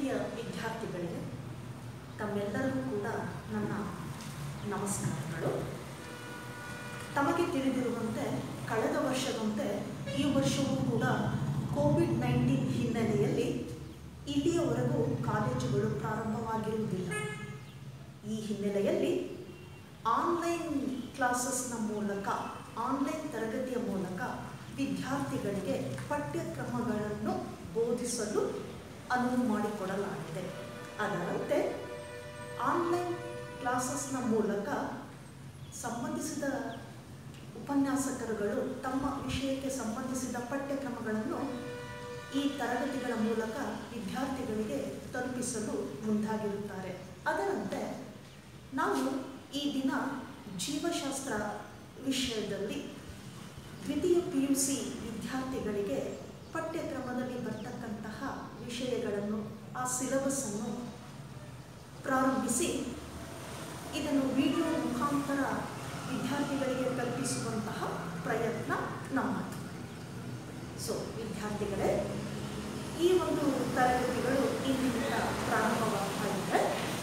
ಪ್ರೀತಿಯ ವಿದ್ಯಾರ್ಥಿಗಳಿಗೆ ತಮ್ಮೆಲ್ಲರಿಗೂ ಕೂಡ ನನ್ನ ನಮಸ್ಕಾರಗಳು ತಮಗೆ ತಿಳಿದಿರುವಂತೆ ಕಳೆದ ವರ್ಷದಂತೆ ಈ ವರ್ಷವೂ ಕೂಡ ಕೋವಿಡ್ ನೈನ್ಟೀನ್ ಹಿನ್ನೆಲೆಯಲ್ಲಿ ಇಲ್ಲಿಯವರೆಗೂ ಕಾಲೇಜುಗಳು ಪ್ರಾರಂಭವಾಗಿರುವುದಿಲ್ಲ ಈ ಹಿನ್ನೆಲೆಯಲ್ಲಿ ಆನ್ಲೈನ್ ಕ್ಲಾಸಸ್ನ ಮೂಲಕ ಆನ್ಲೈನ್ ತರಗತಿಯ ಮೂಲಕ ವಿದ್ಯಾರ್ಥಿಗಳಿಗೆ ಪಠ್ಯಕ್ರಮಗಳನ್ನು ಬೋಧಿಸಲು ಅನುವು ಮಾಡಿಕೊಡಲಾಗಿದೆ ಅದರಂತೆ ಆನ್ಲೈನ್ ಕ್ಲಾಸಸ್ನ ಮೂಲಕ ಸಂಬಂಧಿಸಿದ ಉಪನ್ಯಾಸಕರುಗಳು ತಮ್ಮ ವಿಷಯಕ್ಕೆ ಸಂಬಂಧಿಸಿದ ಪಠ್ಯಕ್ರಮಗಳನ್ನು ಈ ತರಗತಿಗಳ ಮೂಲಕ ವಿದ್ಯಾರ್ಥಿಗಳಿಗೆ ತಲುಪಿಸಲು ಮುಂದಾಗಿರುತ್ತಾರೆ ಅದರಂತೆ ನಾವು ಈ ದಿನ ಜೀವಶಾಸ್ತ್ರ ವಿಷಯದಲ್ಲಿ ದ್ವಿತೀಯ ಪಿ ಯು ಸಿ ವಿದ್ಯಾರ್ಥಿಗಳಿಗೆ ಪಠ್ಯಕ್ರಮದಲ್ಲಿ ಬರ್ತಕ್ಕಂತಹ ವಿಷಯಗಳನ್ನು ಆ ಸಿಲೆಬಸ್ಸನ್ನು ಪ್ರಾರಂಭಿಸಿ ಇದನ್ನು ವಿಡಿಯೋ ಮುಖಾಂತರ ವಿದ್ಯಾರ್ಥಿಗಳಿಗೆ ಕಲ್ಪಿಸುವಂತಹ ಪ್ರಯತ್ನ ನಮ್ಮದು ಸೊ ವಿದ್ಯಾರ್ಥಿಗಳೇ ಈ ಒಂದು ತರಗತಿಗಳು ಇಂದಿನಿಂದ ಪ್ರಾರಂಭವಾಗ್ತಾ ಇದೆ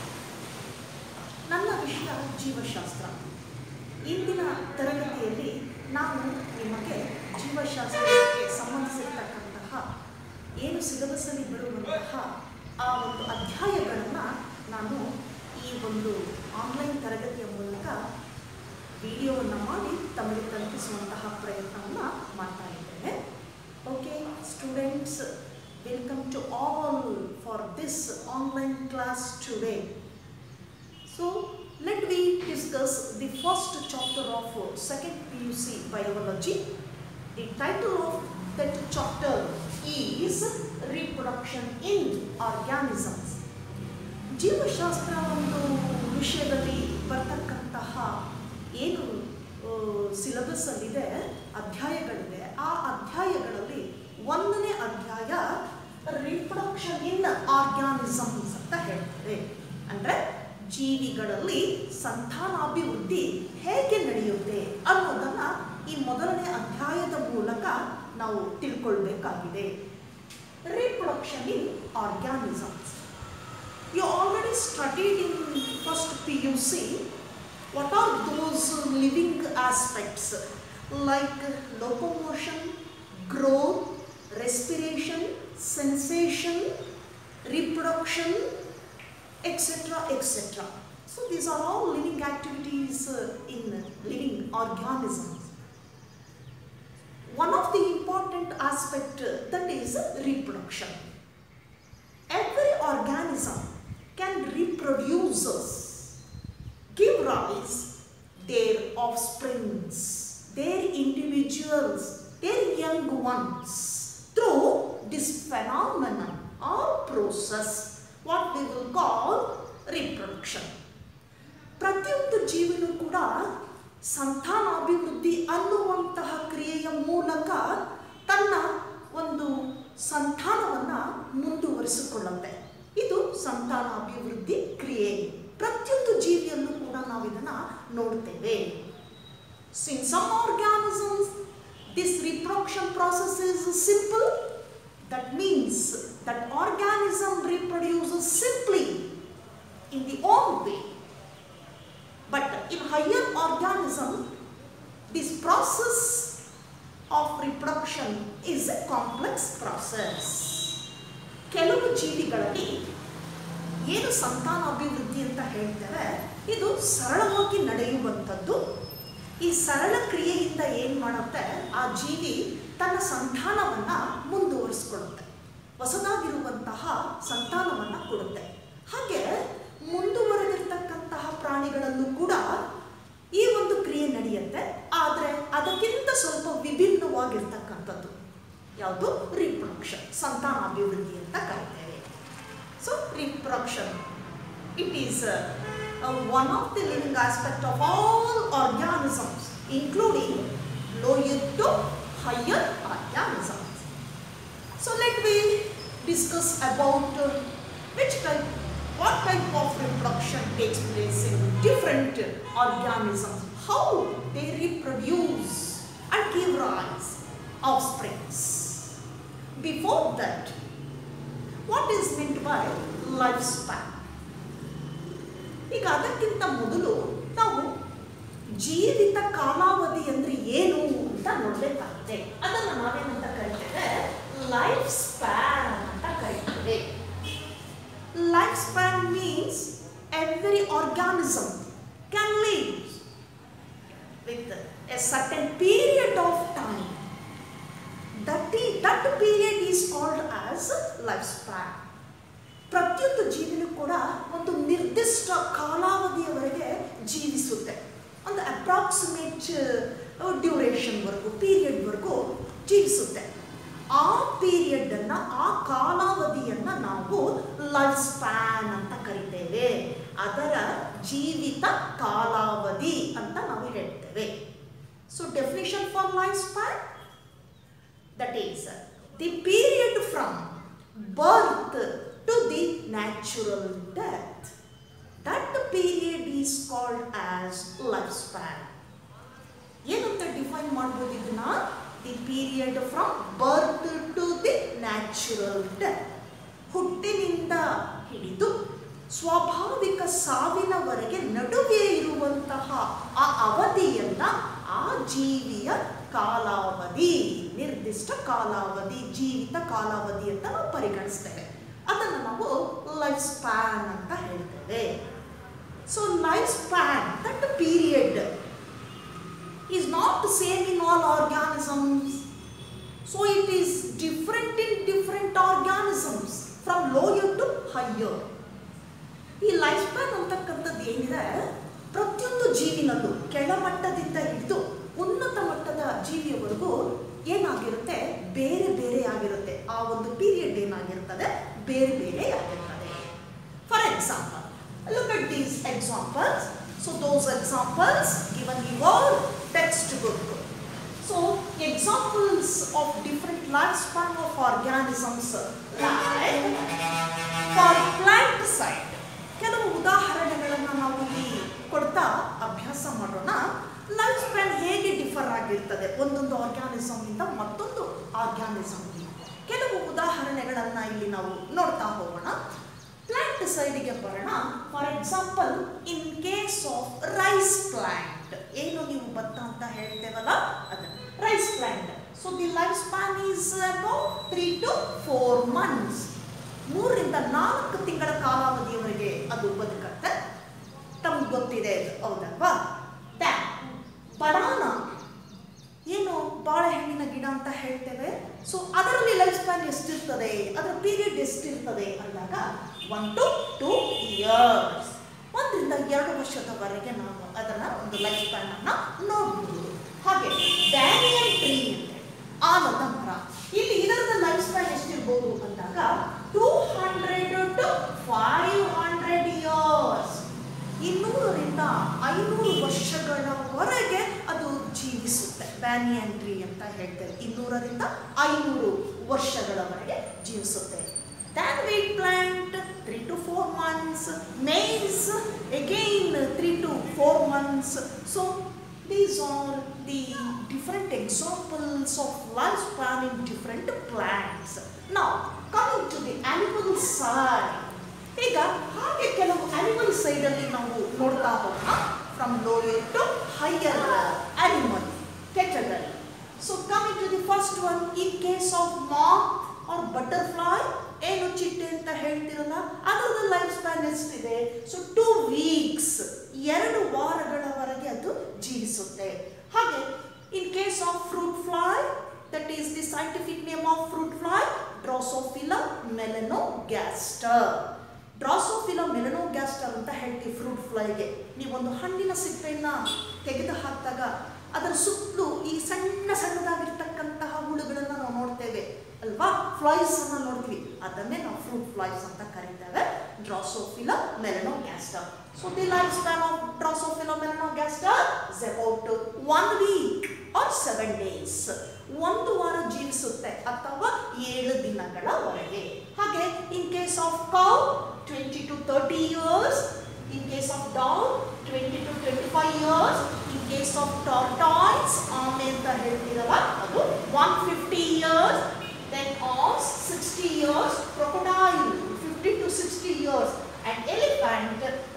ನನ್ನ ವಿಷಯ ಜೀವಶಾಸ್ತ್ರ ಇಂದಿನ ತರಗತಿಯಲ್ಲಿ ನಾನು ನಿಮಗೆ ಜೀವಶಾಸ್ತ್ರಕ್ಕೆ ಸಂಬಂಧಿಸಿರ್ತಕ್ಕಂತಹ ಏನು ಸಿಲೆಬಸ್ಸಲ್ಲಿ ಬರುವಂತಹ ಆ ಒಂದು ಅಧ್ಯಾಯಗಳನ್ನು ನಾನು ಈ ಒಂದು ಆನ್ಲೈನ್ ತರಗತಿಯ ಮೂಲಕ ವಿಡಿಯೋವನ್ನು ಮಾಡಿ ತಮಗೆ ತಲುಪಿಸುವಂತಹ ಪ್ರಯತ್ನವನ್ನು ಮಾಡ್ತಾ ಇದ್ದೇನೆ okay students welcome to all for this online class today So let we discuss the first chapter of uh, second PUC biology. The title of that chapter is reproduction in organisms. ಜೀವಶಾಸ್ತ್ರ ಒಂದು ವಿಷಯದಲ್ಲಿ ಬರ್ತಕ್ಕಂತಹ ಏನು syllabus ಅಲ್ಲಿದೆ ಅಧ್ಯಾಯಗಳಿದೆ ಆ ಅಧ್ಯಾಯಗಳಲ್ಲಿ ಒಂದನೇ ಅಧ್ಯಾಯ reproduction in organisms ಅಂತ ಹೇಳ್ತಾರೆ ಅಂದರೆ ಜೀವಿಗಳಲ್ಲಿ ಸಂತಾನಾಭಿವೃದ್ಧಿ ಹೇಗೆ ನಡೆಯುತ್ತೆ ಅನ್ನೋದನ್ನ ಈ ಮೊದಲನೇ ಅಧ್ಯಾಯದ ಮೂಲಕ ನಾವು ತಿಳ್ಕೊಳ್ಬೇಕಾಗಿದೆ reproduction in organisms you already studied in first P U C what are those living aspects like locomotion growth respiration sensation reproduction etc etc so these are all living activities uh, in living organisms one of the important aspect uh, that is reproduction every organism can reproduce give rise their offsprings their individuals their young ones through this phenomenon or process what we will call reproduction ಪ್ರತಿಯೊಂದು ಜೀವಿನೂ ಕೂಡ ಸಂತಾನಾಭಿವೃದ್ಧಿ ಅನ್ನುವಂತಹ ಕ್ರಿಯೆಯ ಮೂಲಕ ತನ್ನ ಒಂದು ಸಂತಾನವನ್ನು ಮುಂದುವರಿಸಿಕೊಳ್ಳುತ್ತೆ ಇದು ಸಂತಾನಾಭಿವೃದ್ಧಿ ಕ್ರಿಯೆ ಪ್ರತಿಯೊಂದು ಜೀವಿಯಲ್ಲೂ ಕೂಡ ನಾವು ಇದನ್ನು ನೋಡ್ತೇವೆ since some organisms this reproduction process is simple that means that organism reproduces simply in the own way but in higher organism this process of reproduction is a complex process ಕೆಲವು ಜೀವಿಗಳಲ್ಲಿ ಏನು ಸಂತಾನ ಅಭಿವೃದ್ಧಿ ಅಂತ ಹೇಳ್ತೇವೆ ಇದು ಸರಳವಾಗಿ ನಡೆಯುವಂಥದ್ದು ಈ ಸರಳ ಕ್ರಿಯೆಯಿಂದ ಏನು ಮಾಡುತ್ತೆ ಆ ಜೀವಿ ತನ್ನ ಸಂತಾನವನ್ನು ಮುಂದುವರಿಸ್ಕೊಡುತ್ತೆ ಹೊಸದಾಗಿರುವಂತಹ ಸಂತಾನವನ್ನು ಕೊಡುತ್ತೆ ಹಾಗೆ ಮುಂದುವರೆದಿರ್ತಕ್ಕಂತಹ ಪ್ರಾಣಿಗಳಲ್ಲೂ ಕೂಡ ಈ ಒಂದು ಕ್ರಿಯೆ ನಡೆಯುತ್ತೆ ಆದರೆ ಅದಕ್ಕಿಂತ ಸ್ವಲ್ಪ ವಿಭಿನ್ನವಾಗಿರ್ತಕ್ಕಂಥದ್ದು ಯಾವುದು ರಿಪ್ರೊಡಕ್ಷನ್ ಸಂತಾನಾಭಿವೃದ್ಧಿ ಅಂತ ಕರಿತೇವೆ so reproduction it is one of the living aspect of all organisms including lower to higher organisms. So let me discuss about uh, which type, what type of reproduction takes place in different organisms, how they reproduce and give rise offsprings. Before that, what is meant by life span ಈಗ ಅದಕ್ಕಿಂತ ಮೊದಲು ನಾವು ಜೀವಿತ ಕಾಲಾವಧಿ ಅಂದ್ರೆ ಏನು ಅಂತ ನೋಡಬೇಕಾಗಿದೆ ಅದನ್ನು ನಾವೇನಂತ ಕರಿತೇವೆ ಲೈಫ್ ಸ್ಪ್ಯಾನ್ ಅಂತ ಕರಿತೇವೆ life span means every organism can live with a certain period of time. That, is, that period is called as lifespan. ಪ್ರತಿಯೊಂದು ಜೀವಿನೂ ಕೂಡ ಒಂದು ನಿರ್ದಿಷ್ಟ ಕಾಲಾವಧಿಯವರೆಗೆ ಜೀವಿಸುತ್ತೆ ಒಂದು ಅಪ್ರಾಕ್ಸಿಮೇಟ್ ಡ್ಯೂರೇಷನ್ವರೆಗೂ ಪೀರಿಯಡ್ವರೆಗೂ ಜೀವಿಸುತ್ತೆ ಆ ಪೀರಿಯಡನ್ನು ಆ ಕಾಲಾವಧಿಯನ್ನು ನಾವು ಲೈಫ್ ಸ್ಪ್ಯಾನ್ ಅಂತ ಕರಿತೇವೆ ಅದರ ಜೀವಿತ ಕಾಲಾವಧಿ ಅಂತ ನಾವು ಹೇಳ್ತೇವೆ so definition for life span that is the period from birth to the natural death. That period is called as lifespan. ಏನಂತ ಡಿಫೈನ್ ಮಾಡ್ಬೋದು ಇದನ್ನ the period from birth to the natural death ಹುಟ್ಟಿನಿಂದ ಹಿಡಿದು ಸ್ವಾಭಾವಿಕ ಸಾವಿನವರೆಗೆ ನಡುವೆ ಇರುವಂತಹ ಆ ಅವಧಿಯನ್ನ ಆ ಜೀವಿಯ ಕಾಲಾವಧಿ ನಿರ್ದಿಷ್ಟ ಕಾಲಾವಧಿ ಜೀವಿತ ಕಾಲಾವಧಿ ಅಂತ ನಾವು ಪರಿಗಣಿಸ್ತೇವೆ ಅದನ್ನು ನಾವು ಲೈಫ್ ಸ್ಪ್ಯಾನ್ ಅಂತ ಹೇಳ್ತೇವೆ so life span that period is not the same in all organisms. So it is different in different organisms from lower to higher. ಈ ಲೈಫ್ ಸ್ಪ್ಯಾನ್ ಅಂತಕ್ಕಂಥದ್ದು ಏನಿದೆ ಪ್ರತಿಯೊಂದು ಜೀವಿನಲ್ಲೂ ಕೆಳಮಟ್ಟದಿಂದ ಹಿಡಿದು ಉನ್ನತ ಮಟ್ಟದ ಜೀವಿಯವರೆಗೂ ಏನಾಗಿರುತ್ತೆ ಬೇರೆ ಬೇರೆ ಆಗಿರುತ್ತೆ ಆ ಒಂದು ಪೀರಿಯಡ್ ಏನಾಗಿರ್ತದೆ ಬೇರೆ ಬೇರೆ ಆಗಿರ್ತದೆ for example look at these examples so those examples given in your textbook so examples of different lifespan of organisms like for plant side ಕೆಲವು ಉದಾಹರಣೆಗಳನ್ನು ನಾವು ಇಲ್ಲಿ ಕೊಡ್ತಾ ಅಭ್ಯಾಸ ಮಾಡೋಣ ಲೈಫ್ ಸ್ಪ್ಯಾನ್ ಹೇಗೆ ಡಿಫರ್ ಆಗಿರ್ತದೆ ಒಂದೊಂದು ಆರ್ಗ್ಯಾನಿಸಮ್ ಇಂದ ಮತ್ತೊಂದು ಆರ್ಗ್ಯಾನಿಸಮ್ಗೆ ಕೆಲವು ಉದಾಹರಣೆಗಳನ್ನು ಇಲ್ಲಿ ನಾವು ನೋಡ್ತಾ ಹೋಗೋಣ ಪ್ಲಾಂಟ್ ಸೈಡಿಗೆ ಬರೋಣ for example in case of rice plant ಏನು ನೀವು ಭತ್ತ ಅಂತ ಹೇಳ್ತೇವಲ್ಲ ಅದು rice plant so the life span is about three to four months ಮೂರರಿಂದ ನಾಲ್ಕು ತಿಂಗಳ ಕಾಲಾವಧಿಯವರೆಗೆ ಅದು ಬದುಕತ್ತೆ ತಮ್ಗೆ ಗೊತ್ತಿದೆ ಇದು, ಹೌದಲ್ವಾ ದ್ಯಾನ್ ಬನಾನ ಏನು ಬಾಳೆಹಣ್ಣಿನ ಗಿಡ ಅಂತ ಹೇಳ್ತೇವೆ ಸೊ ಅದರಲ್ಲಿ ಲೈಫ್ ಸ್ಪ್ಯಾನ್ ಎಷ್ಟಿರ್ತದೆ ಅದರ ಪೀರಿಯಡ್ ಎಷ್ಟಿರ್ತದೆ ಅಂದಾಗ ಒನ್ ಟು ಟೂ ಇಯರ್ಸ್ ಒಂದರಿಂದ ಎರಡು ವರ್ಷದವರೆಗೆ ನಾವು ಅದನ್ನ ಒಂದು ಲೈಫ್ ಸ್ಪ್ಯಾನ್ ಅನ್ನ ನೋಡ್ಬೋದು ಹಾಗೆ ಡ್ಯಾನಿಯಲ್ ಟ್ರೀ ಅಂತ ಆಲದ ಮರ ಇಲ್ಲಿ ಇದರದ ಲೈಫ್ ಸ್ಪ್ಯಾನ್ ಎಷ್ಟಿರ್ಬೋದು ಅಂದಾಗ two hundred to five hundred years ಇನ್ನೂರರಿಂದ ಐನೂರು ವರ್ಷಗಳವರೆಗೆ ಅದು ಜೀವಿಸುತ್ತೆ ಬ್ಯಾನಿಯನ್ ಟ್ರೀ ಅಂತ ಹೇಳ್ತೇವೆ ಇನ್ನೂರರಿಂದ ಐನೂರು ವರ್ಷಗಳವರೆಗೆ ಜೀವಿಸುತ್ತೆ than wheat plant three to four months maize again three to four months so these are the different examples of lifespan in different plants. Now, coming to the animal side. ಈಗ ಹಾಗೆ ಕೆಲವು animal ಸೈಡಲ್ಲಿ ನಾವು ನೋಡ್ತಾ ಹೋಗೋಣ from lower to higher animal category so coming to the first one in case of moth or butterfly ಏನು ಚಿಟ್ಟೆ ಅಂತ ಹೇಳ್ತಿರಲ್ಲ ಅದರದ ಲೈಫ್ ಸ್ಪ್ಯಾನ್ ಎಷ್ಟಿದೆ ಸೊ ಟೂ ವೀಕ್ಸ್ ಎರಡು ವಾರಗಳವರೆಗೆ ಅದು ಜೀವಿಸುತ್ತೆ ಹಾಗೆ in case of fruit fly that is the scientific name of fruit fly Drosophila melanogaster Drosophila melanogaster ಅಂತ ಹೇಳ್ತೀವಿ ಫ್ರೂಟ್ ಫ್ಲೈಗೆ ನೀವೊಂದು ಹಣ್ಣಿನ ಸಿಪ್ಪೆಯನ್ನ ತೆಗೆದು ಹಾಕಿದಾಗ ಅದರ ಸುತ್ತಲೂ ಈ ಸಣ್ಣ ಸಣ್ಣದಾಗಿರ್ತಕ್ಕಂತಹ ಹುಳುಗಳನ್ನು ನಾವು ನೋಡ್ತೇವೆ ಅಲ್ವಾ ಫ್ಲೈಸ್ ಅನ್ನ ನೋಡ್ತೀವಿ ಅದನ್ನೇ ನಾವು ಫ್ರೂಟ್ ಫ್ಲೈಸ್ ಅಂತ ಕರೀತೇವೆ Drosophila melanogaster so the life span of Drosophila melanogaster is about one week or seven days ಒಂದು ವಾರ ಜೀವಿಸುತ್ತೆ ಅಥವಾ ಏಳು ದಿನಗಳವರೆಗೆ ಹಾಗೆ in case of cow twenty to thirty years in case of dog twenty to twenty five years in case of tortoise ಆಮೆ ಅಂತ ಹೇಳ್ತೀರಲ್ಲ ಅದು one fifty years then as sixty years crocodile fifty to sixty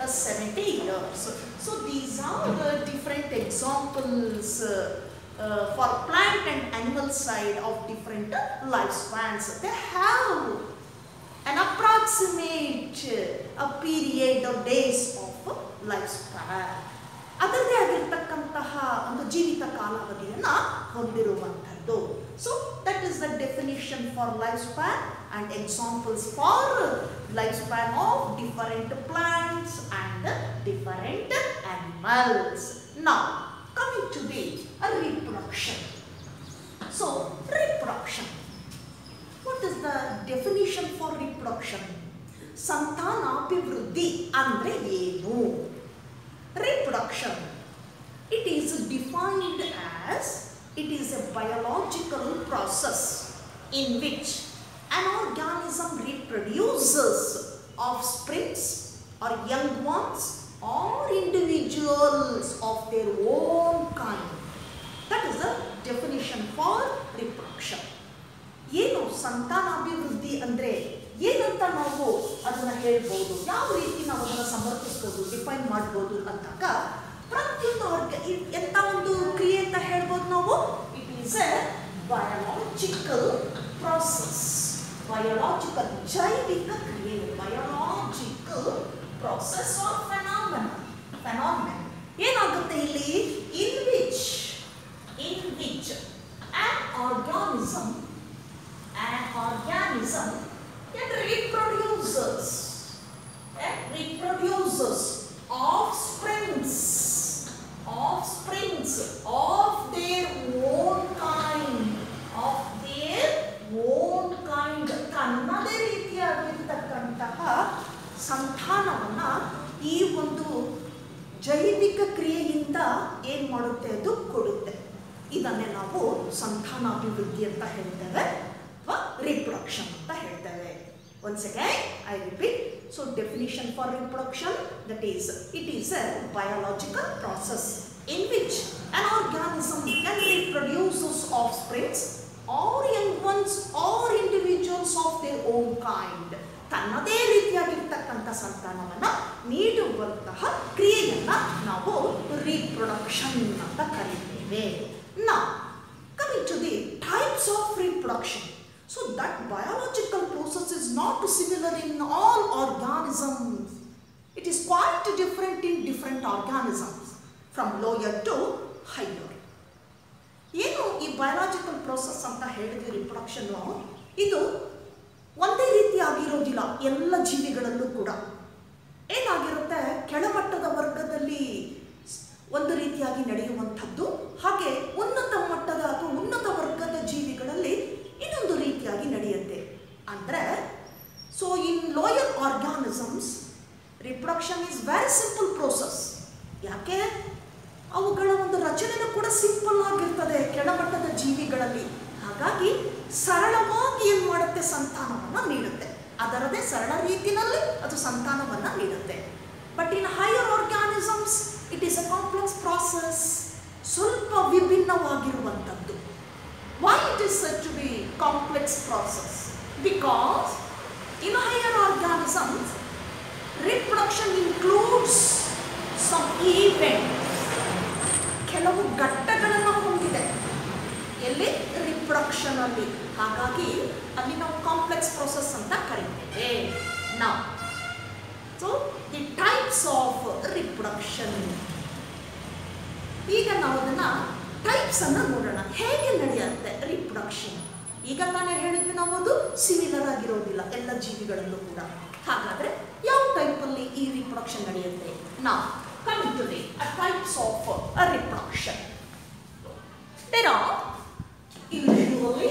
uh, 70 years. So these are the different examples uh, uh, for plant and animal side of different uh, lifespans. They have an approximate uh, a period of days of uh, lifespan. ಅದರದೇ ಆಗಿರ್ತಕ್ಕಂತಹ ಒಂದು ಜೀವಿತ ಕಾಲಾವಧಿಯನ್ನು ಹೊಂದಿರುವಂಥದ್ದು so that is the definition for life span and examples for life span of different plants and different animals ನಾ coming to the reproduction. So, reproduction. What is the definition for reproduction? ಸಂತಾನಾಭಿವೃದ್ಧಿ ಅಂದ್ರೆ ಏನು reproduction it is defined as it is a biological process in which an organism reproduces offsprings or young ones or individuals of their own kind that is the definition for reproduction ಏನು ಸಂತಾನಾಭಿವೃದ್ಧಿ ಅಂದ್ರೆ ಏನಂತ ನಾವು ಅದನ್ನ ಹೇಳ್ಬೋದು ಯಾವ ರೀತಿ ನಾವು ಅದನ್ನ ಸಮರ್ಥಿಸ್ಬೋದು ಡಿಫೈನ್ ಮಾಡ್ಬೋದು ಅಂದಾಗ ಪ್ರತಿಯೊಂದು ವರ್ಗ ಇ- ಎಂತ ಒಂದು ಕ್ರಿಯೆ ಅಂತ ಹೇಳ್ಬೋದು ನಾವು it is a biological process biological ಜೈವಿಕ ಕ್ರಿಯೆ biological process of phenomena phenomena ಏನಾಗುತ್ತೆ ಇಲ್ಲಿ in which in which an organism an organism it reproduces it reproduces offsprings offsprings of their own kind of their own kind ತನ್ನದೇ ರೀತಿಯಾಗಿರ್ತಕ್ಕಂತಹ ಸಂತಾನವನ್ನ ಈ ಒಂದು ಜೈವಿಕ ಕ್ರಿಯೆಯಿಂದ ಏನ್ ಮಾಡುತ್ತೆ ಅದು ಕೊಡುತ್ತೆ ಇದನ್ನೇ ನಾವು ಸಂತಾನಾಭಿವೃದ್ಧಿ ಅಂತ ಹೇಳ್ತೇವೆ ಅಥವಾ ರಿಪ್ರೊಡಕ್ಷನ್ ಅಂತ ಹೇಳ್ತೇವೆ once again I repeat so definition for reproduction that is it is a biological process in which an organism can reproduces offsprings or young ones or individuals of their own kind ತನ್ನದೇ ರೀತಿಯಾಗಿರ್ತಕ್ಕಂಥ ಸಂತಾನವನ್ನ ನೀಡುವಂತಹ ಕ್ರಿಯೆಯನ್ನ ನಾವು reproduction ಅಂತ ಕರೀತೇವೆ ನಾ coming to the types of reproduction so that biological process is not similar in all organisms it is quite different in different organisms from lower to higher ಏನು ಈ ಬಯಾಲಜಿಕಲ್ ಪ್ರೋಸೆಸ್ ಅಂತ ಹೇಳಿದ್ವಿ ರಿಪ್ರೊಡಕ್ಷನ್ ಇದು ಒಂದೇ ರೀತಿ ಆಗಿರೋದಿಲ್ಲ ಎಲ್ಲ ಜೀವಿಗಳಲ್ಲೂ ಕೂಡ ಏನಾಗಿರುತ್ತೆ ಕೆಳಮಟ್ಟದ ವರ್ಗದಲ್ಲಿ ಸ್- ಒಂದು ರೀತಿಯಾಗಿ ನಡೆಯುವಂಥದ್ದು ಹಾಗೆ ಉನ್ನತ ಮಟ್ಟದ ಅಥವಾ ಉನ್ನತ ವರ್ಗದ ಜೀವಿಗಳಲ್ಲಿ ಇನ್ನೊಂದು ರೀತಿಯಾಗಿ ನಡೆಯುತ್ತೆ ಅಂದರೆ so in lower organisms reproduction is very simple process ಯಾಕೆ ಅವುಗಳ ಒಂದು ರಚನೆನೂ ಕೂಡ ಸಿಂಪಲ್ ಆಗಿರ್ತದೆ ಕೆಳಮಟ್ಟದ ಜೀವಿಗಳಲ್ಲಿ ಹಾಗಾಗಿ ಸರಳವಾಗಿ ಏನು ಮಾಡುತ್ತೆ ಸಂತಾನವನ್ನು ನೀಡುತ್ತೆ ಅದರದೇ ಸರಳ ರೀತಿಯಲ್ಲಿ ಅದು ಸಂತಾನವನ್ನು ನೀಡುತ್ತೆ but in higher organisms it is a complex process ಸ್ವಲ್ಪ ವಿಭಿನ್ನವಾಗಿರುವಂಥದ್ದು why it is said to be complex process because in higher organisms reproduction includes some event ಕೆಲವು ಘಟ್ಟಗಳನ್ನು ಹೊಂದಿದೆ ಎಲ್ಲಿ ರಿಪ್ರೊಡಕ್ಷನ್ ಅಲ್ಲಿ ಹಾಗಾಗಿ ಅಲ್ಲಿ ನಾವು ಕಾಂಪ್ಲೆಕ್ಸ್ ಪ್ರೊಸೆಸ್ ಅಂತ ಕರಿತೇವೆ ನಾವು so the types of reproduction ಈಗ ನಾವು ಅದನ್ನ ಟೈಪ್ಸ್ ಅನ್ನ ನೋಡೋಣ ಹೇಗೆ ನಡೆಯುತ್ತೆ ರಿಪ್ರೊಡಕ್ಷನ್ ಈಗ ನಾನೇ ಹೇಳಿದ್ವಿ ನಾವು ಅದು ಸಿಮಿಲರ್ ಆಗಿರೋದಿಲ್ಲ ಎಲ್ಲ ಜೀವಿಗಳಲ್ಲೂ ಕೂಡ ಹಾಗಾದ್ರೆ ಯಾವ ಟೈಪಲ್ಲಿ ಈ ರಿಪ್ರೊಡಕ್ಷನ್ ನಡೆಯುತ್ತೆ ನಾವು coming to the types of reproduction there are usually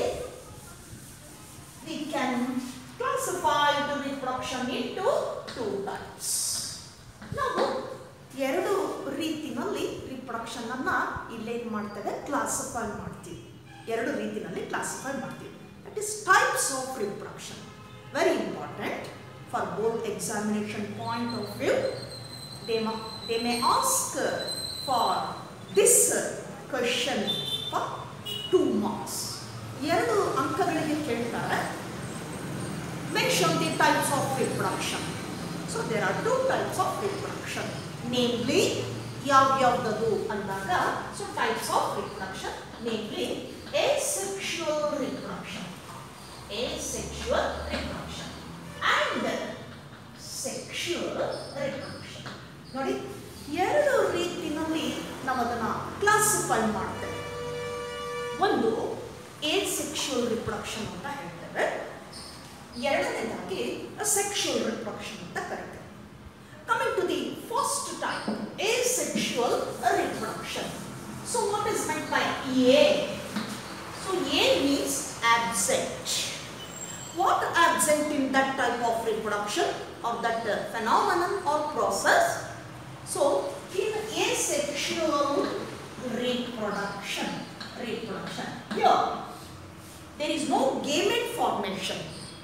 we can classify the reproduction into two types. ನಾವು ಎರಡು ರೀತಿನಲ್ಲಿ ರಿಪ್ರೊಡಕ್ಷನ್ ಅನ್ನ ಇಲ್ಲೇನ್ ಮಾಡ್ತೇವೆ ಕ್ಲಾಸಿಫೈ ಮಾಡ್ತೀವಿ ಎರಡು ರೀತಿನಲ್ಲಿ ಕ್ಲಾಸಿಫೈ ಮಾಡ್ತೀವಿ that is types of reproduction very important for both examination point of view they, ma- they may ask for this question for two marks. ಎರಡು ಅಂಕಗಳಿಗೆ ಕೇಳ್ತಾರೆ mention the types of reproduction so there are two types of reproduction namely ಯಾವ್ಯಾವ್ದದು ಅಂದಾಗ so types of reproduction namely asexual reproduction asexual reproduction and sexual reproduction ನೋಡಿ ಎರಡು ರೀತಿಯಲ್ಲಿ ನಾವು ಅದನ್ನ ಕ್ಲಾಸಿಫೈ ಮಾಡ್ತೇವೆ ಒಂದು asexual reproduction ಅಂತ ಹೇಳ್ತೇವೆ ಎರಡನೇದಾಗಿ ಸೆಕ್ಷುವಲ್ ರಿಪ್ರೊಡಕ್ಷನ್ ಅಂತ ಕರಿತೇವೆ coming to the first type asexual reproduction so what is meant by a so a means absent what absent in that type of reproduction or that uh, phenomenon or process so in asexual reproduction reproduction here there is no gamete formation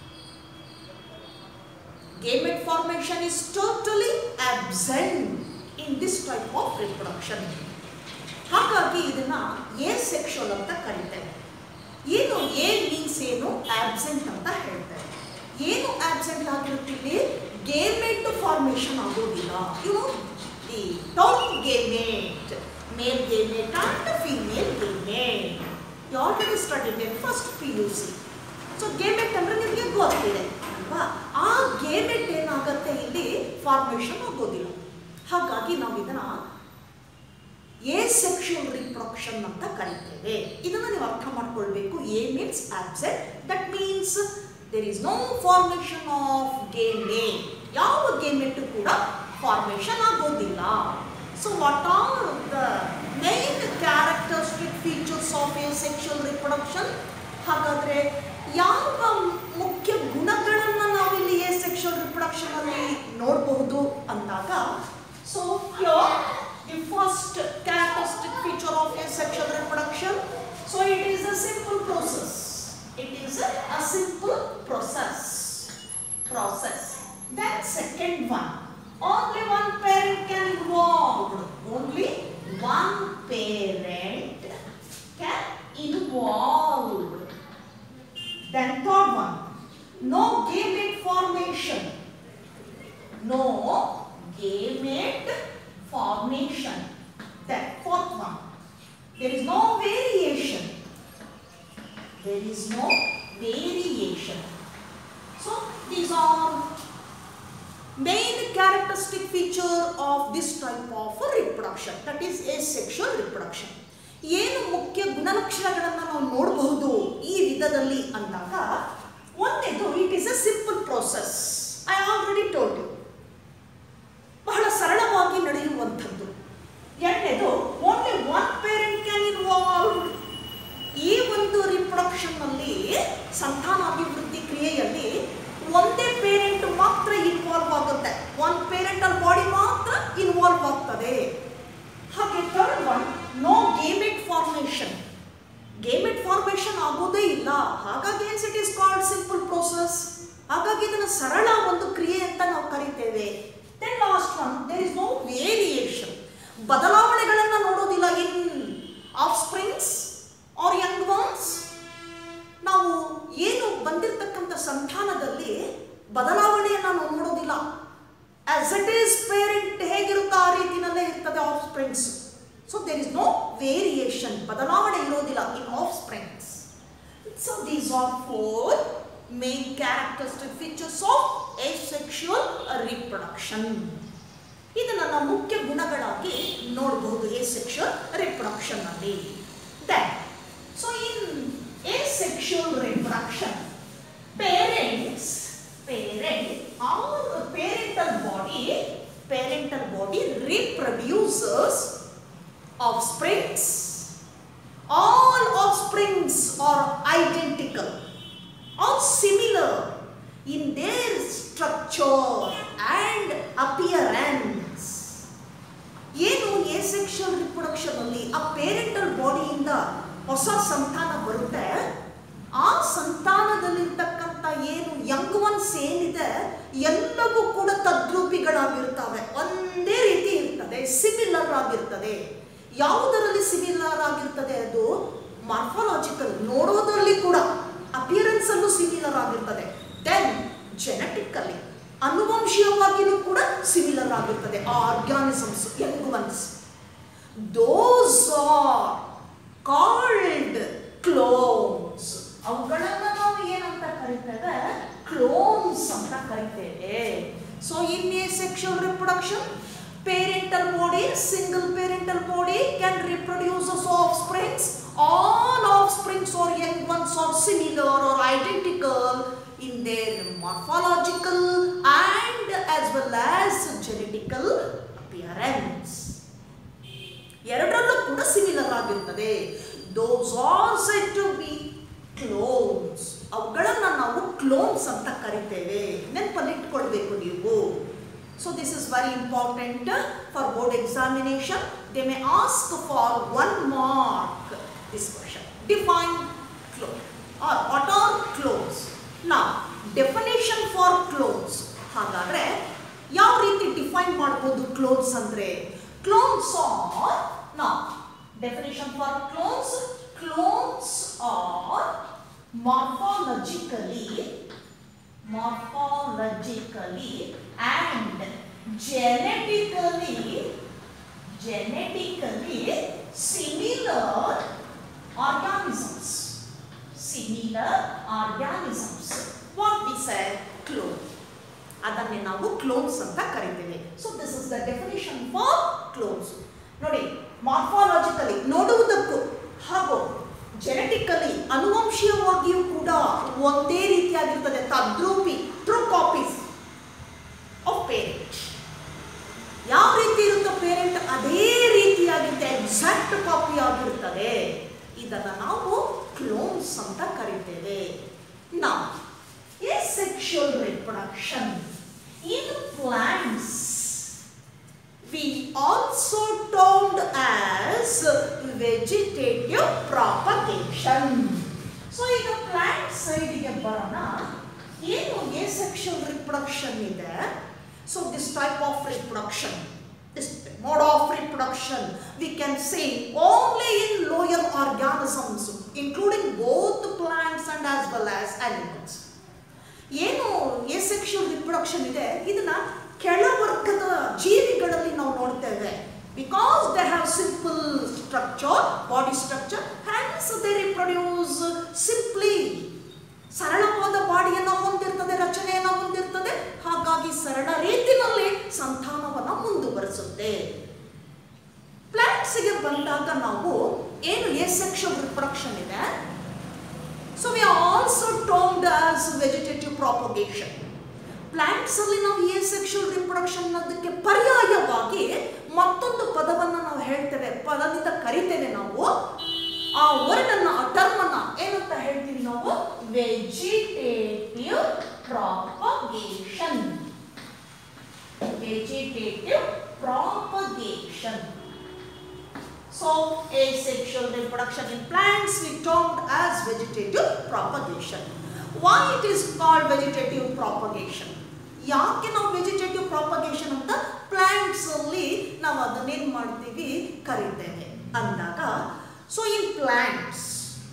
gamete formation is totally absent in this type of reproduction ಹಾಗಾಗಿ ಇದನ್ನ A sexual ಅಂತ ಕರಿತೇವೆ ಏನು A means ಏನು absent ಅಂತ ಹೇಳ್ತೇವೆ ಏನು absent ಆಗಿರುತ್ತಿಲ್ಲಿ ಗೇಮೆಟ್ ಫಾರ್ಮೇಷನ್ ಆಗೋದಿಲ್ಲ ಯು ನೋ ದಿ ಟೌನ್ gamete male gamete and female gamete you already studied in first P U C so gamete ಅಂದ್ರೆ ನಿಮಗೆ ಗೊತ್ತಿದೆ ಅಲ್ವಾ ಆ ಗೇಮೆಟ್ ಏನಾಗುತ್ತೆ ಇಲ್ಲಿ ಫಾರ್ಮೇಷನ್ ಆಗೋದಿಲ್ಲ ಹಾಗಾಗಿ ನಾವು ಇದನ್ನ ಎ ಸೆಕ್ಷುವಲ್ ರಿಪ್ರೊಡಕ್ಷನ್ ಅಂತ ಕರಿತೇವೆ ಇದನ್ನು ನೀವು ಅರ್ಥ ಮಾಡ್ಕೊಳ್ಬೇಕು a means absent that means there is no formation of gamete ಯಾವ ಗೇಮೆಟ್ ಕೂಡ ಫಾರ್ಮೇಷನ್ ಆಗೋದಿಲ್ಲ so what are the main characteristic features of a sexual reproduction ಹಾಗಾದ್ರೆ ಯಾವ ಮುಖ್ಯ ಗುಣಗಳನ್ನು ನಾವಿಲ್ಲಿ ಎ ಸೆಕ್ಷುವಲ್ ರಿಪ್ರೊಡಕ್ಷನ್ ಅಲ್ಲಿ ನೋಡಬಹುದು ಅಂದಾಗ so the first characteristic feature of asexual reproduction. So it is a simple process. It is a, a simple process. Process. Then second one, only one parent can involve. Only one parent can involve. Then third one, no gamete formation. No gamete formation. Then fourth one, there is no variation. There is no variation. So these are main characteristic feature of this type of reproduction that is asexual reproduction. ಏನು ಮುಖ್ಯ ಗುಣಲಕ್ಷಣಗಳನ್ನು ನಾವು ನೋಡಬಹುದು ಈ ವಿಧದಲ್ಲಿ ಅಂದಾಗ ಒಂದೇದು it is a simple process I already told you ಬಹಳ ಸರಳವಾಗಿ ನಡೆಯುವಂಥದ್ದು ಎರಡನೇದು only one parent can involve ಈ ಒಂದು ರಿಪ್ರೊಡಕ್ಷನ್ ನಲ್ಲಿ ಸಂತಾನಾಭಿವೃದ್ಧಿ ಕ್ರಿಯೆಯಲ್ಲಿ ಒಂದೇ ಪೇರೆಂಟ್ ಮಾತ್ರ ಇನ್ವಾಲ್ವ್ ಆಗುತ್ತೆ ಒನ್ ಪೇರೆಂಟಲ್ ಬಾಡಿ ಮಾತ್ರ ಇನ್ವಾಲ್ವ್ ಆಗ್ತದೆ ಹಾಗೆ third one no gamete formation gamete formation ಆಗೋದೇ ಇಲ್ಲ ಹಾಗಾಗಿ hence it is called simple process ಹಾಗಾಗಿ ಇದನ್ನು ಸರಳ ಒಂದು ಕ್ರಿಯೆ ಅಂತ ನಾವು ಕರಿತೇವೆ then last one there is no variation ಬದಲಾವಣೆಗಳನ್ನು ನೋಡೋದಿಲ್ಲ in offsprings are young ones ನಾವು ಏನು ಬಂದಿರತಕ್ಕಂಥ ಸಂತಾನದಲ್ಲಿ ಬದಲಾವಣೆಯನ್ನು ನಾವು ನೋಡೋದಿಲ್ಲ ಆಸ್ ಇಟ್ ಈಸ್ ಪೇರೆಂಟ್ ಹೇಗಿರುತ್ತೋ ಆ ರೀತಿನಲ್ಲೇ ಇರ್ತದೆ offsprings so there is no variation ಬದಲಾವಣೆ ಇರೋದಿಲ್ಲ in offsprings so these are four main characteristic features of asexual reproduction ಇದನ್ನು ನಾವು ಮುಖ್ಯ ಗುಣಗಳಾಗಿ ನೋಡಬಹುದು asexual reproduction ಅಲ್ಲಿ then so in asexual reproduction parents parent or parental body parental body reproduces offsprings all offsprings are identical or similar in their structure and appearance ಏನು asexual reproduction ಅಲ್ಲಿ ಆ parental ಬಾಡಿಯಿಂದ ಹೊಸ ಸಂತಾನ ಬರುತ್ತೆ ಆ ಸಂತಾನದಲ್ಲಿರ್ತಕ್ಕಂಥ ಏನು ಯಂಗ್ ಒನ್ಸ್ ಏನಿದೆ ಎಲ್ಲವೂ ಕೂಡ ತದ್ರೂಪಿಗಳಾಗಿರ್ತವೆ ಒಂದೇ ರೀತಿ ಇರ್ತದೆ ಸಿಮಿಲರ್ ಆಗಿರ್ತದೆ ಯಾವುದರಲ್ಲಿ ಸಿಮಿಲರ್ ಆಗಿರ್ತದೆ ಅದು ಮಾರ್ಫಾಲಜಿಕಲ್ ನೋಡೋದ್ರಲ್ಲಿ ಕೂಡ ಅಪಿಯರೆನ್ಸ್ ಅಲ್ಲೂ ಸಿಮಿಲರ್ ಆಗಿರ್ತದೆ ದೆನ್ ಜೆನೆಟಿಕಲಿ ಅನುವಂಶೀಯವಾಗಿಯೂ ಕೂಡ ಸಿಮಿಲರ್ ಆಗಿರ್ತದೆ organisms young ones those are called clones ಅವುಗಳನ್ನ ನಾವು ಏನಂತ ಕರಿತೇವೆ ಕ್ಲೋನ್ಸ್ ಅಂತ ಕರಿತೇವೆ so in a sexual reproduction parental body single parental body can reproduce as offsprings all offsprings or young ones are similar or identical in their morphological and as well as genetical appearance ಎರಡರಲ್ಲೂ ಕೂಡ similar ಆಗಿರ್ತದೆ those are said to be clones ಅವುಗಳನ್ನ ನಾವು clones ಅಂತ ಕರಿತೇವೆ ನೆನಪಲ್ಲಿ ಇಟ್ಕೊಳ್ಬೇಕು ನೀವು so this is very important for board examination they may ask for one mark this question define clone or what are clones ನಾ ಡೆಫಿನೇಷನ್ ಫಾರ್ ಕ್ಲೋನ್ಸ್ ಹಾಗಾದ್ರೆ ಯಾವ ರೀತಿ ಡಿಫೈನ್ ಮಾಡ್ಬೋದು ಕ್ಲೋನ್ಸ್ ಅಂದ್ರೆ ಕ್ಲೋನ್ಸ್ ಆರ್ ನಾ definition for clones clones are morphologically morphologically and genetically genetically similar organisms similar organisms what we said clone ಅದನ್ನೇ ನಾವು clones ಅಂತ ಕರಿತೇವೆ so this is the definition for clones ನೋಡಿ ಮಾರ್ಫಾಲಜಿಕಲಿ ನೋಡುವುದಕ್ಕೂ ಹಾಗೂ ಜೆನೆಟಿಕಲಿ ಅನುವಂಶೀಯವಾಗಿಯೂ ಕೂಡ ಒಂದೇ ರೀತಿಯಾಗಿರ್ತದೆ ತದ್ರೂಪಿ ಟ್ರೂ ಕಾಪೀಸ್ ಆಫ್ ಪೇರೆಂಟ್ ಯಾವ ರೀತಿ ಇರುತ್ತೋ ಪೇರೆಂಟ್ ಅದೇ ರೀತಿಯಾಗಿರುತ್ತೆ ಎಕ್ಸಾಕ್ಟ್ ಕಾಪಿ ಆಗಿರ್ತದೆ ಇದನ್ನು ನಾವು ಕ್ಲೋನ್ಸ್ ಅಂತ ಕರಿತೇವೆ ನಾವು A sexual reproduction in plants we also termed as vegetative propagation. So ಈಗ ಪ್ಲಾಂಟ್ ಸೈಡಿಗೆ ಬರೋಣ ಏನು ಎ ಸೆಕ್ಷುವಲ್ ರಿಪ್ರೊಡಕ್ಷನ್ ಇದೆ so this type of reproduction this mode of reproduction we can see only in lower organisms including both plants and as well as animals ಏನು asexual reproduction ಇದೆ ಇದನ್ನ ಕೆಳವರ್ಗದ ಜೀವಿಗಳಲ್ಲಿ ನಾವು ನೋಡ್ತೇವೆ because they have simple structure body structure hence they reproduce simply ಸರಳವಾದ ಬಾಡಿಯನ್ನು ಹೊಂದಿರ್ತದೆ ರಚನೆಯನ್ನು ಹೊಂದಿರ್ತದೆ ಹಾಗಾಗಿ ಸರಳ ರೀತಿಯಲ್ಲಿ ಸಂತಾನವನ್ನು ಮುಂದುವರಿಸುತ್ತೆ ಪ್ಲಾಂಟ್ಸ್ಗೆ ಬಂದಾಗ ನಾವು ಏನು ಎಸೆಕ್ಷುವಲ್ ರಿಪ್ರೊಡಕ್ಷನ್ ಇದೆ so we also termed as vegetative propagation plants ಅಲ್ಲಿ ನಾವು ಎ ಸೆಕ್ಷುವಲ್ ರಿಪ್ರೊಡಕ್ಷನ್ ಅದಕ್ಕೆ ಪರ್ಯಾಯವಾಗಿ ಮತ್ತೊಂದು ಪದವನ್ನು ನಾವು ಹೇಳ್ತೇವೆ ಪದದಿಂದ ಕರಿತೇವೆ ನಾವು ಆ ವರ್ಡ್ ಅನ್ನ ಆ ಟರ್ಮ್ ಅನ್ನ ಏನಂತ ಹೇಳ್ತೀವಿ ನಾವು vegetative propagation vegetative propagation So, asexual reproduction in plants we termed as vegetative propagation. Why it is called vegetative propagation? ಯಾಕೆ ನಾವು ವೆಜಿಟೇಟಿವ್ ಪ್ರಾಪಗೇಷನ್ ಅಂತ ಪ್ಲಾಂಟ್ಸ್ ಅಲ್ಲಿ ನಾವು ಅದನ್ನೇನು ಮಾಡ್ತೀವಿ ಕರಿತೇವೆ ಅಂದಾಗ so in plants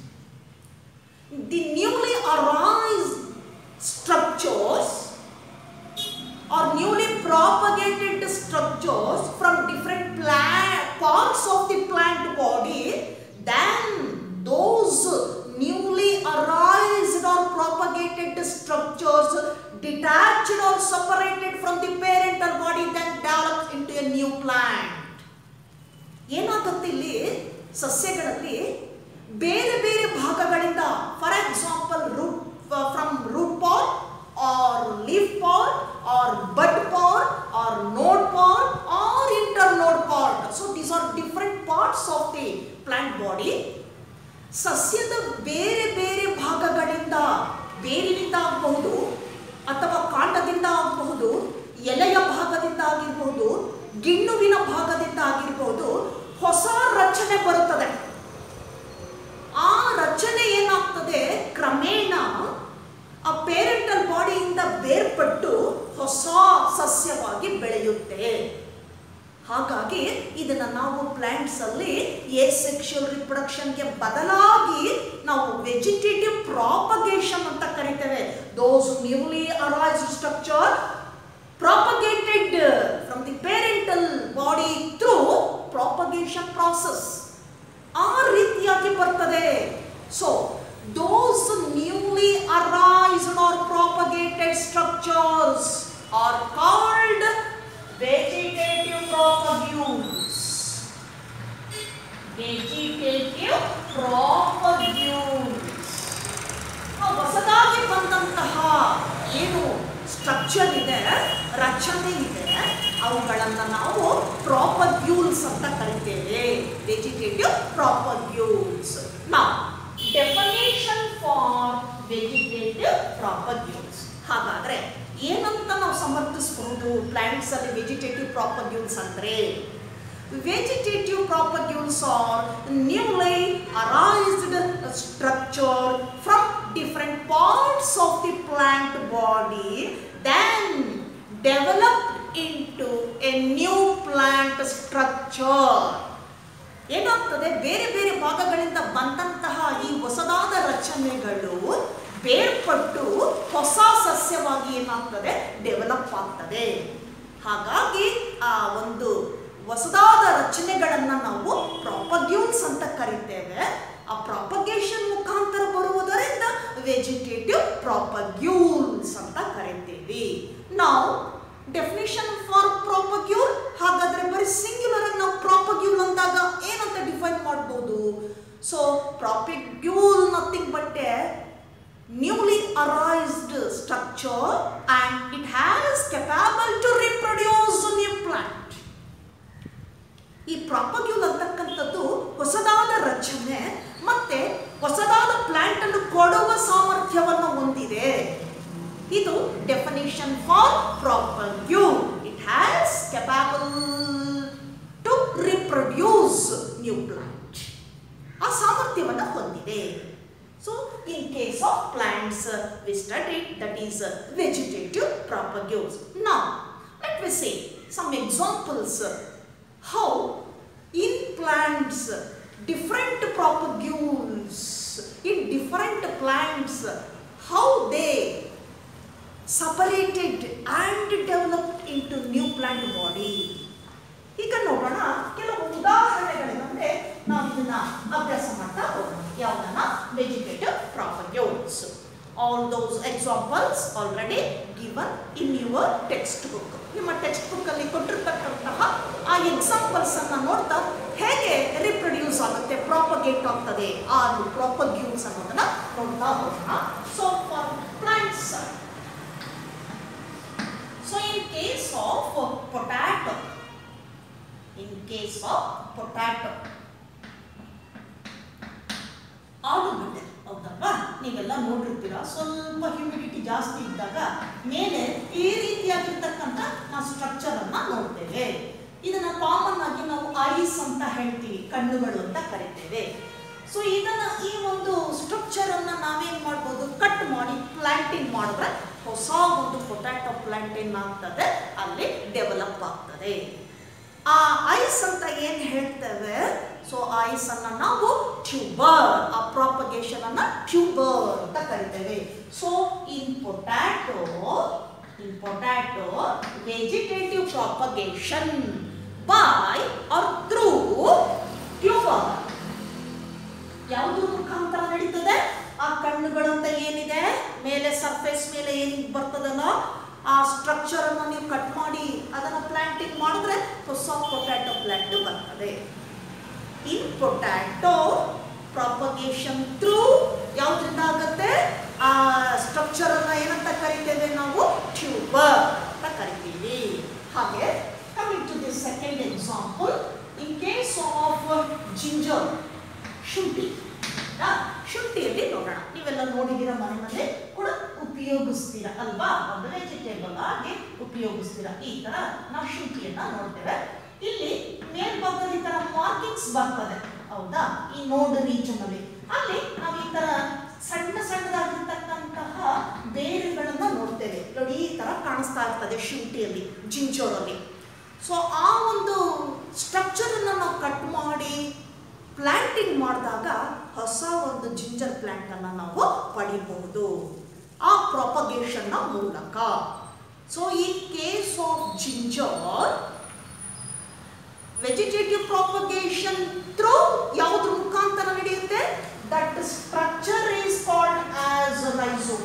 the newly arise structures or newly propagated structures from different plant parts of the plant body then those newly arised or propagated structures detached or separated from the parental body then developed into a new plant ಏನಾಗುತ್ತೆ ಇಲ್ಲಿ ಸಸ್ಯಗಳಲ್ಲಿ ಬೇರೆ ಬೇರೆ ಭಾಗಗಳಿಂದ for example root from root part or leaf part or bud part or node part or internode part so these are different parts of the plant body ಸಸ್ಯದ ಬೇರೆ ಬೇರೆ ಭಾಗಗಳಿಂದ ಬೇರಿನಿಂದ ಆಗಬಹುದು ಅಥವಾ ಕಾಂಡದಿಂದ ಆಗಬಹುದು ಎಲೆಯ ಭಾಗದಿಂದ ಆಗಿರಬಹುದು ಗಿಣ್ಣುವಿನ ಭಾಗದಿಂದ ಆಗಿರಬಹುದು ಹೊಸ ರಚನೆ ಬರುತ್ತದೆ ಆ ರಚನೆ ಏನಾಗ್ತದೆ ಕ್ರಮೇಣ ಆ ಪೇರೆಂಟಲ್ ಬಾಡಿಯಿಂದ ಬೇರ್ಪಟ್ಟು ಹೊಸ ಸಸ್ಯವಾಗಿ ಬೆಳೆಯುತ್ತೆ ಹಾಗಾಗಿ ಇದನ್ನ ನಾವು ಪ್ಲಾಂಟ್ಸ್ ಅಲ್ಲಿ ಎ ಸೆಕ್ಷುವಲ್ ರಿಪ್ರೊಡಕ್ಷನ್ಗೆ ಬದಲಾಗಿ ನಾವು ವೆಜಿಟೇಟಿವ್ ಪ್ರಾಪಗೇಷನ್ ಅಂತ ಕರಿತೇವೆ those newly arised structure propagation process ಆ ರೀತಿಯಾಗಿ ಬರ್ತದೆ so those newly arised or propagated structures are called vegetative propagules vegetative propagules ಹೊಸದಾಗಿ ಬಂದಂತಹ ಏನು ಸ್ಟ್ರಕ್ಚರ್ ಇದೆ ರಚನೆ ಇದೆ ಅವುಗಳನ್ನು ನಾವು ಪ್ರಾಪಗ್ಯೂಲ್ಸ್ ಅಂತ ಕರಿತೇವೆ ವೆಜಿಟೇಟಿವ್ ಪ್ರಾಪಗ್ಯೂಲ್ಸ್ ನಾವು ಡೆಫಿನೇಷನ್ ಫಾರ್ ವೆಜಿಟೇಟಿವ್ ಪ್ರಾಪಗ್ಯೂಲ್ಸ್ ಹಾಗಾದ್ರೆ ಏನಂತ ನಾವು ಸಮರ್ಥಿಸಬಹುದು ಪ್ಲಾಂಟ್ಸ್ ಅಲ್ಲಿ ವೆಜಿಟೇಟಿವ್ ಪ್ರಾಪಗ್ಯೂಲ್ಸ್ ಅಂದ್ರೆ Vegetative propagules are newly arised structure from different parts of the plant body then developed into a new plant structure. ಏನಾಗ್ತದೆ ಬೇರೆ ಬೇರೆ ಭಾಗಗಳಿಂದ ಬಂದಂತಹ ಈ ಹೊಸದಾದ ರಚನೆಗಳು ಬೇರ್ಪಟ್ಟು ಹೊಸ ಸಸ್ಯವಾಗಿ ಏನಾಗ್ತದೆ ಡೆವಲಪ್ ಆಗ್ತದೆ ಹಾಗಾಗಿ ಆ ಒಂದು ಹೊಸದಾದ ರಚನೆಗಳನ್ನು ನಾವು ಪ್ರಾಪಗ್ಯೂಲ್ಸ್ ಅಂತ ಕರಿತೇವೆ ಆ ಪ್ರಾಪಗೇಷನ್ ಮುಖಾಂತರ ಬರುವುದರಿಂದ ವೆಜಿಟೇಟಿವ್ ಪ್ರಾಪಗ್ಯೂಲ್ಸ್ ಅಂತ ಕರಿತೇವೆ ನಾವು ಡೆಫಿನೇಷನ್ ಫಾರ್ ಪ್ರಾಪಗ್ಯೂಲ್ ಹಾಗಾದ್ರೆ ಬರೀ ಸಿಂಗ್ಯುಲರ್ ಆಗಿ ನಾವು ಪ್ರಾಪಗ್ಯೂಲ್ ಅಂದಾಗ ಏನಂತ ಡಿಫೈನ್ ಮಾಡ್ಬೋದು so propagule nothing but newly arised structure and it has capable to reproduce new plant ಈ ಪ್ರಾಪಗ್ಯೂಲ್ ಅಂತಕ್ಕಂಥದ್ದು ಹೊಸದಾದ ರಚನೆ ಮತ್ತೆ ಹೊಸದಾದ ಪ್ಲಾಂಟ್ ಅನ್ನು ಕೊಡುವ ಸಾಮರ್ಥ್ಯವನ್ನು ಹೊಂದಿದೆ ಇದು definition for propagule it has capable to reproduce new plant ಆ ಸಾಮರ್ಥ್ಯವನ್ನು ಹೊಂದಿದೆ so in case of plants we study that is vegetative propagules now let we say some examples how in plants different propagules in different plants how they separated and developed into new plant body ಈಗ ನೋಡೋಣ ಕೆಲವು ಉದಾಹರಣೆಗಳಿಂದ್ರೆ ನಾವು ಇದನ್ನ ಅಭ್ಯಾಸ ಮಾಡ್ತಾ ಹೋಗೋಣ ಯಾವುದನ್ನ vegetative propagules all those examples already given in your textbook ನಿಮ್ಮ ಟೆಕ್ಸ್ಟ್ ಬುಕ್ ಅಲ್ಲಿ ಕೊಟ್ಟಿರ್ತಕ್ಕಂತಹ ಆ ಎಕ್ಸಾಂಪಲ್ಸ್ ಅನ್ನ ನೋಡ್ತಾ ಹೇಗೆ ರಿಪ್ರೊಡ್ಯೂಸ್ ಆಗುತ್ತೆ ಪ್ರಾಪಗೇಟ್ ಆಗ್ತದೆ ಆ ಪ್ರಾಪಗ್ಯೂಲ್ಸ್ ಅನ್ನೋದನ್ನ ನೋಡ್ತಾ ಹೋಗೋಣ so for plants so in case of potato in case of potato ಆಲೂಗಡ್ಡೆ ಹೌದಲ್ವಾ ನೀವೆಲ್ಲ ನೋಡಿರ್ತೀರಾ ಸ್ವಲ್ಪ ಹ್ಯೂಮಿಡಿಟಿ ಜಾಸ್ತಿ ಇದ್ದಾಗ ಮೇಲೆ ಈ ರೀತಿಯಾಗಿರ್ತಕ್ಕಂಥ ನಾವು ಸ್ಟ್ರಕ್ಚರ್ ಅನ್ನ ನೋಡ್ತೇವೆ ಇದನ್ನ ಕಾಮನ್ ಆಗಿ ನಾವು ಐಸ್ ಅಂತ ಹೇಳ್ತೀವಿ ಕಣ್ಣುಗಳು ಅಂತ ಕರಿತೇವೆ ಸೊ ಇದನ್ನ ಈ ಒಂದು ಸ್ಟ್ರಕ್ಚರ್ ಅನ್ನ ನಾವೇನ್ ಮಾಡ್ಬೋದು ಕಟ್ ಮಾಡಿ ಪ್ಲಾಂಟಿಂಗ್ ಮಾಡಿದ್ರೆ ಹೊಸ ಒಂದು ಪೊಟ್ಯಾಟೊ ಪ್ಲಾಂಟ್ ಏನಾಗ್ತದೆ ಅಲ್ಲಿ ಡೆವಲಪ್ ಆಗ್ತದೆ ಆ ಐಸ್ ಅಂತ ಏನ್ ಹೇಳ್ತೇವೆ ಸೊ ಐಸ್ ಅನ್ನ ನಾವು ಟ್ಯೂಬರ್ ಆ ಪ್ರಾಪಗೇಷನ್ ಅನ್ನ ಟ್ಯೂಬರ್ ಅಂತ ಕರಿತೇವೆ so in potato in potato vegetative propagation by or through tuber ಯಾವುದು ಮುಖಾಂತರ ನಡೀತದೆ ಆ ಕಣ್ಣುಗಳಂತ ಏನಿದೆ ಮೇಲೆ ಸರ್ಫೇಸ್ ಮೇಲೆ ಏನ್ ಬರ್ತದಲ್ಲ ಆ ಸ್ಟ್ರಕ್ಚರ್ ಅನ್ನು ನೀವು ಕಟ್ ಮಾಡಿ ಅದನ್ನ ಪ್ಲಾಂಟಿಂಗ್ ಮಾಡಿದ್ರೆ ಹೊಸ ಪೊಟ್ಯಾಟೊ ಪ್ಲಾಂಟ್ ಬರ್ತದೆ ಇನ್ ಪೊಟ್ಯಾಟೊ ಪ್ರಾಪಗೇಷನ್ ಥ್ರೂ ಯಾವ್ದ್ರಿಂದ ಆಗುತ್ತೆ ಆ ಸ್ಟ್ರಕ್ಚರ್ ಅನ್ನ ಏನಂತ ಕರಿತೇವೆ ನಾವು ಟ್ಯೂಬರ್ ಅಂತ ಕರಿತೀವಿ ಹಾಗೆ coming to this second example in case of ginger ಶುಂಠಿ ಆ, ಶುಂಠಿಯಲ್ಲಿ ನೋಡೋಣ ನೀವೆಲ್ಲ ನೋಡಿದ್ದೀರಾ ಮನೆ ಮನೆ ಕೂಡ ಉಪಯೋಗಿಸ್ತೀರಾ ಅಲ್ವಾ ಒಂದು ವೆಜಿಟೇಬಲ್ ಆಗಿ ಉಪಯೋಗಿಸ್ತೀರಾ ಈ ತರ ನಾವು ಶುಂಠಿಯನ್ನ ನೋಡ್ತೇವೆ ಇಲ್ಲಿ ಮೇಲ್ಭಾಗದಲ್ಲಿ ಈ ತರ ಮಾರ್ಕಿಂಗ್ಸ್ ಬರ್ತದೆ ಹೌದಾ ಈ ನೋಡ್ ರೀಜನ್ ಅಲ್ಲಿ ಅಲ್ಲಿ ನಾವು ಈ ತರ ಸಣ್ಣ ಸಣ್ಣದಾಗಿರ್ತಕ್ಕಂತಹ ಬೇರುಗಳನ್ನ ನೋಡ್ತೇವೆ ನೋಡಿ ಈ ತರ ಕಾಣಿಸ್ತಾ ಇರ್ತದೆ ಶುಂಠಿಯಲ್ಲಿ ಜಿಂಜೋರಲ್ಲಿ ಸೊ ಆ ಒಂದು ಸ್ಟ್ರಕ್ಚರ್ ಅನ್ನ ನಾವು ಕಟ್ ಮಾಡಿ ಪ್ಲಾಂಟಿಂಗ್ ಮಾಡಿದಾಗ ಹೊಸ ಒಂದು ಜಿಂಜರ್ ಪ್ಲಾಂಟ್ ಅನ್ನ ನಾವು ಪಡಿಬಹುದು ಆ ಪ್ರಾಪಗೇಷನ್ ನ ಮೂಲಕ ಸೊ ಈ case of ginger vegetative propagation through ಯಾವುದ್ರ ಮುಖಾಂತರ ನಡೆಯುತ್ತೆ that structure is called as rhizome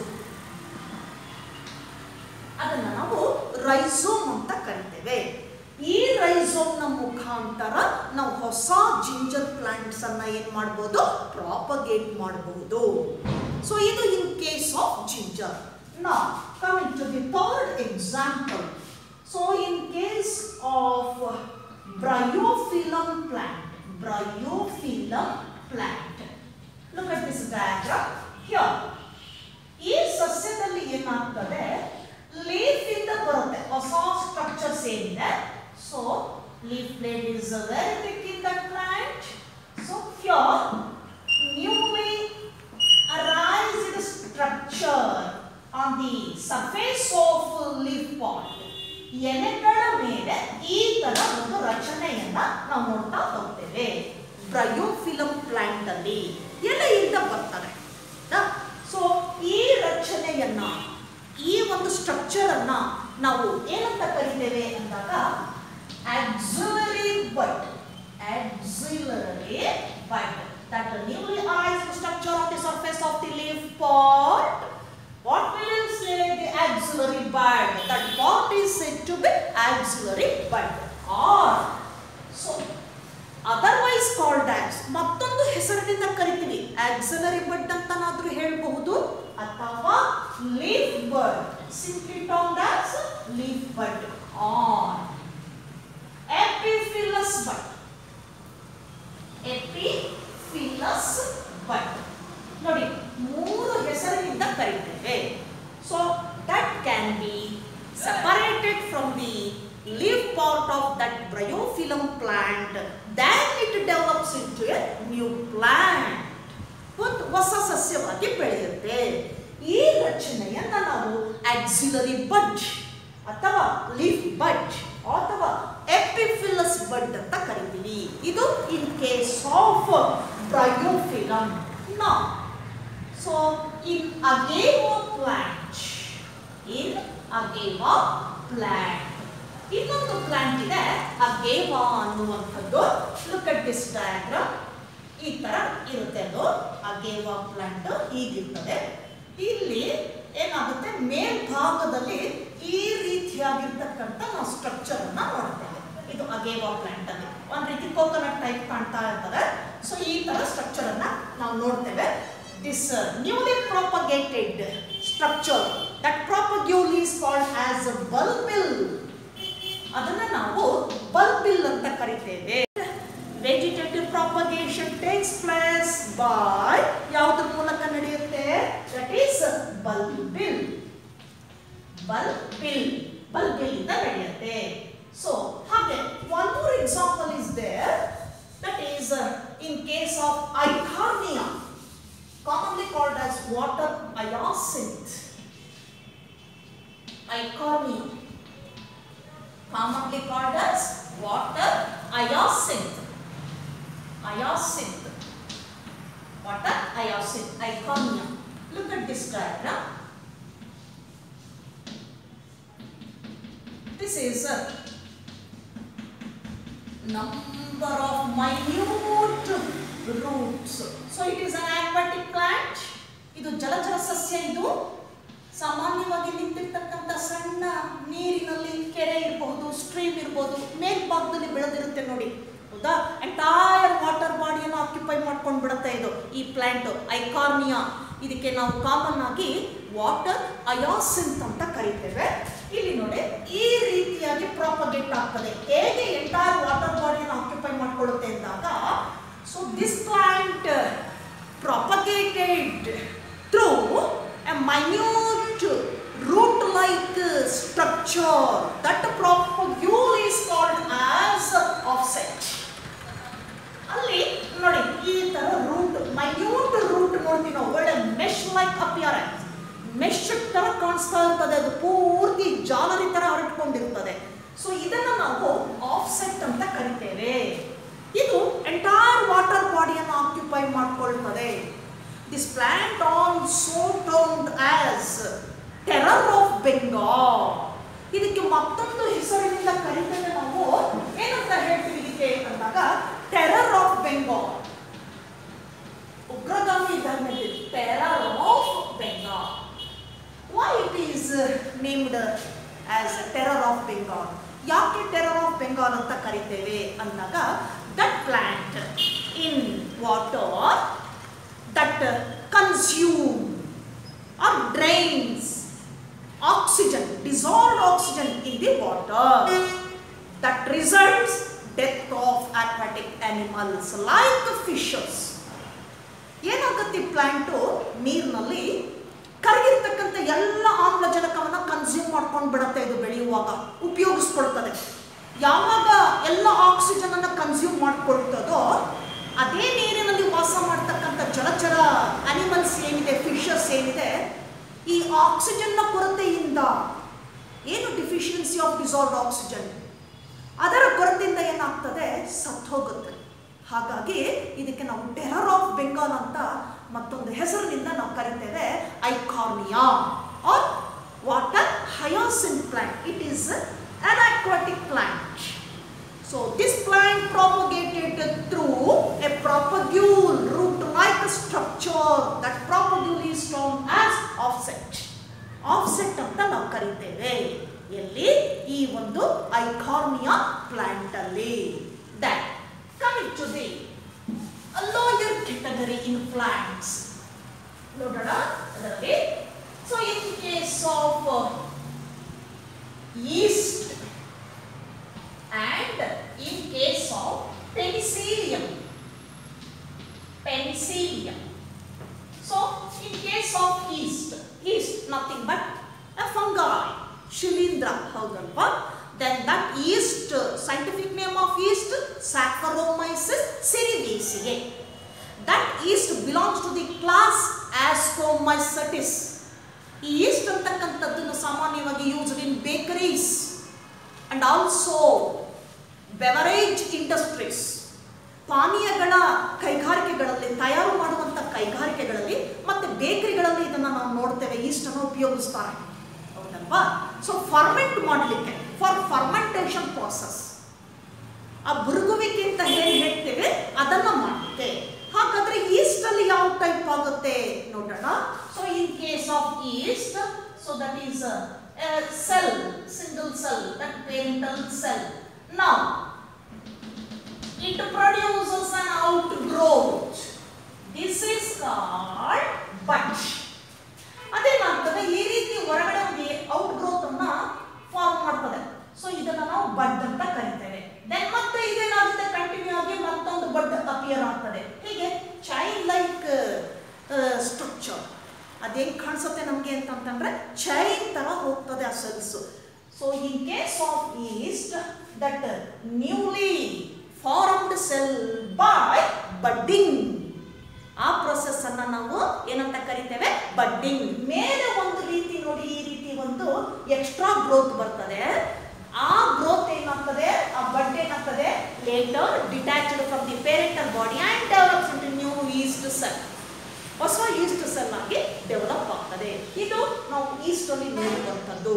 ಅದನ್ನ ನಾವು ರೈಸೋಮ್ ಅಂತ ಕರಿತೇವೆ ಈ ರೈಸೋಮ್ ನ ಮುಖಾಂತರ ನಾವು ಹೊಸ ಜಿಂಜರ್ ಪ್ಲಾಂಟ್ಸ್ ಅನ್ನ ಏನ್ ಮಾಡಬಹುದು ಪ್ರಾಪಗೇಟ್ ಮಾಡಬಹುದು ಸೊ ಇದು ಇನ್ ಕೇಸ್ ಆಫ್ ಜಿಂಜರ್ ನಾ coming to the third example so in case of bryophyllum plant bryophyllum plant look at this diagram here ಈ ಸಸ್ಯದಲ್ಲಿ ಏನಾಗ್ತದೆ ಲೀಫ್ ಇಂದ ಬರುತ್ತೆ ಹೊಸ ಸ್ಟ್ರಕ್ಚರ್ಸ್ ಏನಿದೆ so leaf plate is very thick in the plant so here newly arised structure on the surface of leaf part ಎಲೆಗಳ ಮೇಲೆ ಈ ತರ ಒಂದು ರಚನೆಯನ್ನ ನಾವು ನೋಡ್ತಾ ಹೋಗ್ತೇವೆ ಬ್ರಯೋಫಿಲಮ್ ಪ್ಲಾಂಟ್ ಅಲ್ಲಿ ಎಲೆಯಿಂದ ಬರ್ತದೆ ಸೊ ಈ ರಚನೆಯನ್ನ ಈ ಒಂದು ಸ್ಟ್ರಕ್ಚರ್ ಅನ್ನ ನಾವು ಏನಂತ ಕರಿತೇವೆ ಅಂದಾಗ axillary bud axillary bud that newly arised structure of the surface of the leaf pod what will you say the axillary bud that part is said to be axillary bud or so otherwise called ಆಕ್ಸ್ ಮತ್ತೊಂದು ಹೆಸರಿನಿಂದ ಕರಿತೀವಿ auxiliary ಬಡ್ ಅಂತನಾದ್ರೂ ಹೇಳಬಹುದು ಅಥವಾ leaf bud simply termed as leaf bud or epiphyllous bud epiphyllous bud ನೋಡಿ ಮೂರು ಹೆಸರಿನಿಂದ ಕರಿತೇವೆ so that can be separated from the leaf part of that bryophyllum plant then it develops into a new plant ಒಂದು ಹೊಸ ಸಸ್ಯವಾಗಿ ಬೆಳೆಯುತ್ತೆ ಈ ರಚನೆಯನ್ನ ನಾವು ಆಕ್ಸಿಲರಿ ಬಡ್ ಅಥವಾ ಲೀಫ್ ಬಡ್ ಅಥವಾ ಎಪಿಫಿಲಸ್ ಬಡ್ ಅಂತ ಕರಿತೀವಿ ಇದು ಇನ್ ಕೇಸ್ ಆಫ್ ಬ್ರಯೋಫಿಲಮ್ ನಾ so in agave plant in agave plant ಇನ್ನೊಂದು ಪ್ಲಾಂಟ್ ಇದೆ ಅಗೇವಾ ಅನ್ನುವಂಥದ್ದು ಲುಕ್ ಅಟ್ ದಿಸ್ ಡಯಾಗ್ರಾಮ್ ಈ ತರ ಇರುತ್ತೆ ಅದು ಅಗೇವಾ ಪ್ಲಾಂಟ್ ಹೀಗಿರ್ತದೆ ಇಲ್ಲಿ ಏನಾಗುತ್ತೆ ಮೇಲ್ಭಾಗದಲ್ಲಿ ಈ ರೀತಿಯಾಗಿರ್ತಕ್ಕಂಥ ನಾವು ಸ್ಟ್ರಕ್ಚರ್ ಅನ್ನ ನೋಡ್ತೇವೆ ಇದು ಅಗೇವಾ ಪ್ಲಾಂಟ್ ಅಲ್ಲಿ ಒಂದ್ ರೀತಿ ಕೋಕೋನಟ್ ಟೈಪ್ ಕಾಣ್ತಾ ಇರ್ತದೆ ಸೊ ಈ ತರ ಸ್ಟ್ರಕ್ಚರ್ ಅನ್ನ ನಾವು ನೋಡ್ತೇವೆ this newly propagated structure that propagule is called as a bulbil ಅದನ್ನ ನಾವು ಬಲ್ಬಿಲ್ ಅಂತ ಕರಿತೇವೆ vegetative propagation takes place by ಯಾವುದ್ರ ಮೂಲಕ ನಡೆಯುತ್ತೆ that is bulbil bulbil bulbil ಇಂದ ನಡೆಯುತ್ತೆ ಸೊ ಹಾಗೆ one more example is there that is in case of eichhornia commonly called as water hyacinth. Eichhornia. Commonly called as water hyacinth. Hyacinth. Water hyacinth. Eichhornia. Look at this diagram. This is a number of minute roots. So it is an aquatic plant. ಇದು ಜಲಚರ ಸಸ್ಯ ಇದು ಸಾಮಾನ್ಯವಾಗಿ ನಿಂತಿರ್ತಕ್ಕಂಥ ಸಣ್ಣ ನೀರಿನಲ್ಲಿ ಕೆರೆ ಇರಬಹುದು stream ಇರಬಹುದು ಮೇಲ್ಭಾಗದಲ್ಲಿ ಬೆಳೆದಿರುತ್ತೆ ನೋಡಿ ಹೌದಾ ಎಂಟೈರ್ ವಾಟರ್ ಬಾಡಿಯನ್ನು ಆಕ್ಯುಪೈ ಮಾಡ್ಕೊಂಡು ಬಿಡುತ್ತೆ ಇದು ಈ ಪ್ಲಾಂಟ್ ಐಕಾರ್ನಿಯಾ ಇದಕ್ಕೆ ನಾವು ಕಾಮನ್ ಆಗಿ ವಾಟರ್ ಅಯಾಸಿಂತ್ ಅಂತ ಕರಿತೇವೆ ಇಲ್ಲಿ ನೋಡಿ ಈ ರೀತಿಯಾಗಿ ಪ್ರಾಪಗೇಟ್ ಆಗ್ತದೆ ಹೇಗೆ ಎಂಟೈರ್ ವಾಟರ್ ಬಾಡಿಯನ್ನು ಆಕ್ಯುಪೈ ಮಾಡ್ಕೊಳ್ಳುತ್ತೆ ಅಂದಾಗ so this plant propagated through a minute root-like structure. That propagule is called as offset. ಅಲ್ಲಿ ನೋಡಿ ಈ ತರ ರೂಟ್ ಮೈನ್ಯೂಟ್ ರೂಟ್ ನೋಡ್ತೀವಿ ನಾವು ಒಳ್ಳೆ ಮೆಶ್ ಲೈಕ್ ಅಪಿಯರೆನ್ಸ್ ಮೆಶ್ ತರ ಕಾಣಿಸ್ತಾ ಇರ್ತದೆ ಅದು ಪೂರ್ತಿ ಜಾಲರಿ ತರ ಹರಡ್ಕೊಂಡಿರ್ತದೆ ಸೊ ಇದನ್ನ ನಾವು ಆಫ್ಸೆಟ್ ಅಂತ ಕರಿತೇವೆ ಇದು ಎಂಟೈರ್ ವಾಟರ್ ಬಾಡಿಯನ್ನು ಆಕ್ಯುಪೈ ಮಾಡ್ಕೊಳ್ತದೆ this plant also termed as terror of Bengal ಇದಕ್ಕೆ ಮತ್ತೊಂದು ಹೆಸರಿನಿಂದ ಕರಿತೇವೆ ನಾವು ಏನಂತ ಹೇಳ್ತೀವಿ ಇದಕ್ಕೆ ಏಕೆ ಅಂದಾಗ ಟೆರರ್ ಆಫ್ ಬೆಂಗಾಲ್ ಉಗ್ರಗಾಮಿ ಧರ್ಮದಲ್ಲಿ terror of Bengal why it is named as terror of Bengal ಯಾಕೆ ಟೆರರ್ ಆಫ್ ಬೆಂಗಾಲ್ ಅಂತ ಕರಿತೇವೆ ಅಂದಾಗ that plant in water that consume or drains oxygen, dissolved oxygen in the water. That results death of aquatic animals like fishes. ಏನಾಗುತ್ತೆ plant ನೀರಿನಲ್ಲಿ ಕರಗಿರ್ತಕ್ಕಂಥ ಎಲ್ಲ ಆಮ್ಲಜನಕವನ್ನು consume ಮಾಡ್ಕೊಂಡು ಬಿಡುತ್ತೆ ಇದು ಬೆಳೆಯುವಾಗ ಉಪಯೋಗಿಸ್ಕೊಳ್ತದೆ ಯಾವಾಗ ಎಲ್ಲ ಆಕ್ಸಿಜನ್ ಅನ್ನು ಕನ್ಸ್ಯೂಮ್ ಮಾಡ್ಕೊಳ್ತದೋ ಅದೇ ನೀರಿನಲ್ಲಿ ವಾಸ ಮಾಡ್ತಕ್ಕಂಥ ಜಲಚರ ಅನಿಮಲ್ಸ್ ಏನಿದೆ ಫಿಶಸ್ ಏನಿದೆ ಈ ಆಕ್ಸಿಜನ್ನ ಕೊರತೆಯಿಂದ ಏನು ಡಿಫಿಷಿಯನ್ಸಿ ಆಫ್ ಡಿಸಾಲ್ವ್ಡ್ ಆಕ್ಸಿಜನ್ ಅದರ ಕೊರತೆಯಿಂದ ಏನಾಗ್ತದೆ ಸತ್ತು ಹೋಗುತ್ತೆ ಹಾಗಾಗಿ ಇದಕ್ಕೆ ನಾವು ಟೆರರ್ ಆಫ್ ಬೆಂಗಾಲ್ ಅಂತ ಮತ್ತೊಂದು ಹೆಸರಿನಿಂದ ನಾವು ಕರಿತೇವೆ eichhornia or water hyacinth plant it is an aquatic plant. So this plant propagated through a propagule root-like structure. That propagule is termed as offset. Offset ಅಂತ ನಾವು ಕರಿತೇವೆ ಎಲ್ಲಿ ಈ ಒಂದು ಐಕಾರ್ನಿಯಾ ಪ್ಲಾಂಟ್ ಅಲ್ಲಿ that coming to the lower category in plants ನೋಡೋಣ ಅದರಲ್ಲಿ so in case of yeast and in case of penicillium penicillium so in case of yeast yeast nothing but a fungi shilindra ಹೌದಲ್ವಾ then that yeast scientific name of yeast saccharomyces cerevisiae that yeast belongs to the class ascomycetes ಈ yeast ಅಂತಕ್ಕಂಥದ್ದನ್ನು ಸಾಮಾನ್ಯವಾಗಿ used in bakeries and also beverage industries ಪಾನೀಯಗಳ ಕೈಗಾರಿಕೆಗಳಲ್ಲಿ ತಯಾರು ಮಾಡುವಂಥ ಕೈಗಾರಿಕೆಗಳಲ್ಲಿ ಮತ್ತು ಬೇಕರಿಗಳಲ್ಲಿ ಇದನ್ನು ನಾವು ನೋಡ್ತೇವೆ ಈಸ್ಟನ್ನು ಉಪಯೋಗಿಸ್ತಾರೆ ಹೌದಲ್ವಾ ಸೊ ಫರ್ಮೆಂಟ್ ಮಾಡಲಿಕ್ಕೆ ಫಾರ್ ಫರ್ಮೆಂಟೇಷನ್ ಪ್ರಾಸೆಸ್ ಆ ಬುರುಗುವಿಕೆ ಅಂತ ಏನು ಹೇಳ್ತೇವೆ ಅದನ್ನ ಮಾಡುತ್ತೆ ಹಾಗಾದ್ರೆ ಈಸ್ಟ್ ಅಲ್ಲಿ ಯಾವ ಟೈಪ್ ಆಗುತ್ತೆ ನೋಡೋಣ so in case of yeast so that is cell single cell that parental cell now it produces an outgrowth this is called bud ಅದೇನಾಗ್ತದೆ ಈ ರೀತಿ ಹೊರಗಡೆ ಒಂದು ಔಟ್ಗ್ರೋತ್ ಅನ್ನ ಫಾರ್ಮ್ ಮಾಡ್ತದೆ ಸೊ ಇದನ್ನ ನಾವು ಬಡ್ ಅಂತ ಕರಿತೇವೆ ದೆನ್ ಮತ್ತೆ ಇದೇನಾಗುತ್ತೆ ಕಂಟಿನ್ಯೂ ಆಗಿ ಮತ್ತೊಂದು ಬಡ್ ಅಪಿಯರ್ ಆಗ್ತದೆ ಹೀಗೆ ಚೈನ್ ಲೈಕ್ ಸ್ಟ್ರಕ್ಚರ್ ಅದೇನ್ ಕಾಣಿಸುತ್ತೆ ನಮಗೆ ಅಂತಂತಂದ್ರೆ ಚೈನ್ ತರ ಹೋಗ್ತದೆ ಆ cells so in case of yeast that newly formed cell by budding ಆ ಪ್ರೊಸೆಸ್ ಅನ್ನ ನಾವು ಏನಂತ ಕರಿತೇವೆ ಬಡ್ಡಿಂಗ್ ಮೇಲೆ ಒಂದು ರೀತಿ ನೋಡಿ ಈ ರೀತಿ ಒಂದು ಎಕ್ಸ್ಟ್ರಾ ಗ್ರೋತ್ ಬರ್ತದೆ ಆ ಗ್ರೋತ್ ಏನಾಗ್ತದೆ ಆ ಬಡ್ ಏನಾಗ್ತದೆ later detached from the parental body and develops into new yeast cell ಹೊಸ ಈಸ್ಟ್ ಸೆಲ್ ಆಗಿ ಡೆವಲಪ್ ಆಗ್ತದೆ ಇದು ನಾವು ಈಸ್ಟ್ ಅಲ್ಲಿ ನೋಡುವಂಥದ್ದು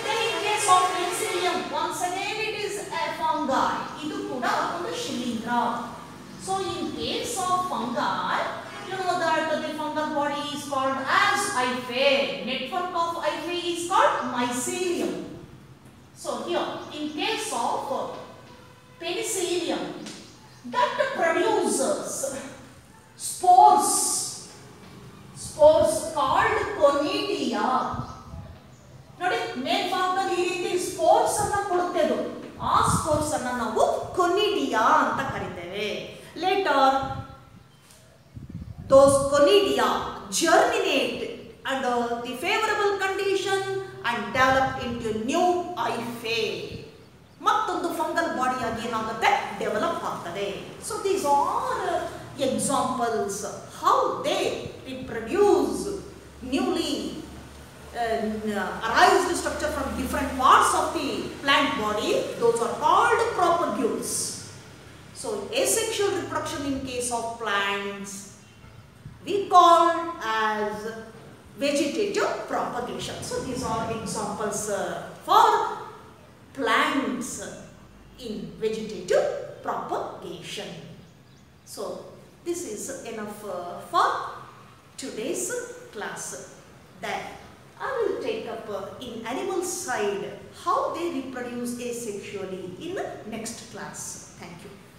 ಇದು ಕೂಡ ಒಂದು ಶಿಲೀಂಧ್ರ so in case of fungi you know that the fungal body is called as hyphae. Network of hyphae is called mycelium. So here, in case of penicillium, that produces spores, spores called conidia. ನೋಡಿ ಮೇಲ್ಭಾಗದಲ್ಲಿ ಈ ರೀತಿ sports ಅನ್ನ ಕೊಡುತ್ತೆ ಅದು ಆ sports ಅನ್ನ ನಾವು ಕೊನಿಡಿಯಾ ಅಂತ ಕರಿತೇವೆ later those conidia germinate under the favorable condition and develop into new hyphae ಮತ್ತೊಂದು ಫಂಗಲ್ ಬಾಡಿಯಾಗಿ ಏನಾಗುತ್ತೆ ಡೆವಲಪ್ ಆಗ್ತದೆ so these are examples how they reproduce newly arised structure from different parts of the plant body those are called propagules so asexual reproduction in case of plants we call as vegetative propagation. So these are examples uh, for plants. in vegetative propagation. So this is enough uh, for today's class. Then I will take up uh, in animal side how they reproduce asexually in next class. Thank you.